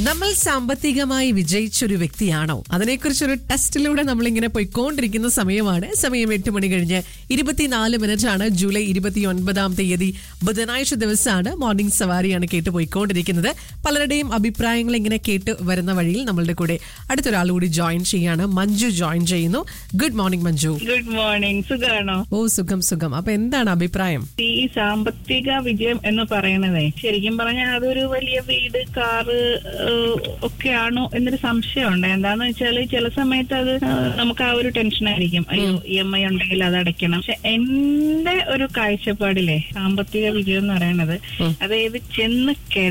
നമ്മൾ സാമ്പത്തികമായി വിജയിച്ചൊരു വ്യക്തിയാണോ അതിനെക്കുറിച്ചൊരു ടെസ്റ്റിലൂടെ നമ്മളിങ്ങനെ പോയിക്കൊണ്ടിരിക്കുന്ന സമയമാണ് സമയം എട്ട് മണി കഴിഞ്ഞ് ഇരുപത്തിനാല് മിനിറ്റ് ആണ് ജൂലൈ ഇരുപത്തി ഒൻപതാം തീയതി ബുധനാഴ്ച ദിവസമാണ് മോർണിംഗ് സവാരിയാണ് കേട്ട് പോയിക്കൊണ്ടിരിക്കുന്നത് പലരുടെയും അഭിപ്രായങ്ങൾ ഇങ്ങനെ കേട്ട് വരുന്ന വഴിയിൽ നമ്മളുടെ കൂടെ അടുത്തൊരാൾ കൂടി ജോയിൻ ചെയ്യാണ് മഞ്ജു ജോയിൻ ചെയ്യുന്നു good morning Manju good morning സുഖാണോ ഓ സുഖം സുഖം അപ്പൊ എന്താണ് അഭിപ്രായം ഈ സാമ്പത്തിക വിജയം എന്ന് പറയണതേ ശരിക്കും പറഞ്ഞാൽ അതൊരു വലിയ വീട് കാറ് ഏഹ്, ഒക്കെയാണോ എന്നൊരു സംശയമുണ്ട് എന്താന്ന് വെച്ചാല് ചില സമയത്ത് അത് ഏഹ്, നമുക്ക് ആ ഒരു ടെൻഷൻ ആയിരിക്കും അയ്യോ ഇ എം ഐ ഉണ്ടെങ്കിൽ അത് അടയ്ക്കണം പക്ഷെ എന്റെ ഒരു കാഴ്ചപ്പാടിലെ സാമ്പത്തിക വിജയം എന്ന് പറയണത് അതായത് ചെന്ന്